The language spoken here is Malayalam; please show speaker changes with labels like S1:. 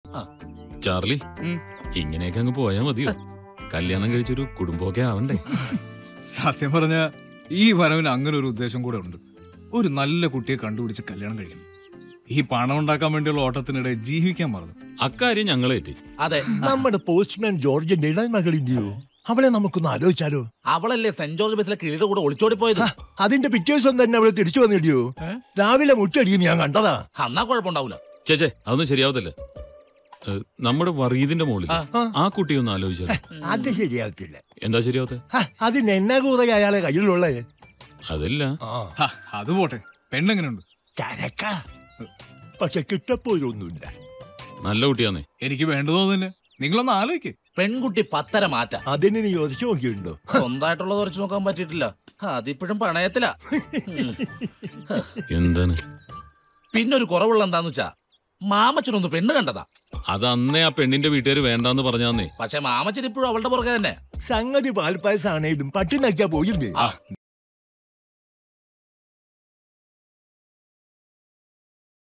S1: ചാർലി
S2: ഉം.
S1: ഇങ്ങനെയൊക്കെ അങ്ങ് പോയാ മതിയോ കല്യാണം കഴിച്ചൊരു കുടുംബമൊക്കെ ആവണ്ടേ
S2: സത്യം പറഞ്ഞ ഈ വരവിന് അങ്ങനെ ഒരു ഉദ്ദേശം കൂടെ ഉണ്ട് ഒരു നല്ല കുട്ടിയെ കണ്ടുപിടിച്ച് കല്യാണം കഴിക്കണം ഈ പണം ഉണ്ടാക്കാൻ വേണ്ടിയുള്ള ഓട്ടത്തിനിടെ ജീവിക്കാൻ മറന്നു
S1: അക്കാര്യം ഞങ്ങളേറ്റി
S3: അതെ
S4: നമ്മുടെ പോസ്റ്റ്മാൻ ജോർജിന്റെ ഇടമകളിന്റെയോ അവളെ നമുക്കൊന്ന് ആലോചിച്ചാലോ
S3: അവളല്ലേ സെന്റ് ജോർജ് ബസ്സിലെ കിളിയുടെ കൂടെ ഒളിച്ചോടി പോയത്
S4: അതിന്റെ പിറ്റേ ദിവസം തന്നെ അവളെ തിരിച്ചു വന്നില്ലയോ രാവിലെ മുറ്റടിയും ഞാൻ കണ്ടതാ
S3: അന്നാ കുഴപ്പമുണ്ടാവൂല
S1: ചേച്ചേ അതൊന്നും ശരിയാവത്തില്ല ഏ, നമ്മുടെ വറീദിന്റെ മുകളിൽ
S3: ആ.
S1: ആ കുട്ടി ഒന്ന് ആലോചിച്ചാൽ
S4: അത് ശരിയാകത്തില്ല
S1: എന്താ ശരിയാവത്തെ
S4: ഹ, അതിന് എന്നാ കൂറ അയാളെ കയ്യിലുള്ളേ
S1: അതല്ല
S4: ആ
S2: ഹ, അത് പോട്ടെ പെണ്ണെങ്ങനെയുണ്ട്
S4: ചരക്ക പക്ഷെ കിട്ടപ്പോഴൊന്നുമില്ല
S1: നല്ല കുട്ടിയാന്നേ
S2: എനിക്ക് വേണ്ടതോ തന്നെ നിങ്ങളൊന്ന് ആലോചിക്കേ
S3: പെൺകുട്ടി പത്തര മാറ്റ
S4: അതിന് നീ ചോദിച്ചു നോക്കിയിട്ടുണ്ടോ
S3: സ്വന്തമായിട്ടുള്ളത് ഉറച്ചു നോക്കാൻ പറ്റിയിട്ടില്ല അതിപ്പോഴും പണയത്തില
S1: എന്താണ്
S3: പിന്നെ ഒരു കുറവുള്ള എന്താന്ന് വെച്ചാ മാമച്ചനൊന്ന് പെണ്ണ് കണ്ടതാ
S1: അത് അന്നേ ആ പെണ്ണിന്റെ വീട്ടുകാർ വേണ്ടാന്ന് പറഞ്ഞാന്നേ
S3: പക്ഷെ മാമച്ചൻ ഇപ്പോഴും അവളുടെ പുറകെ തന്നെ
S4: സംഗതി പാൽപ്പായസാണേലും പട്ടി നക്കാ പോയില്ലേ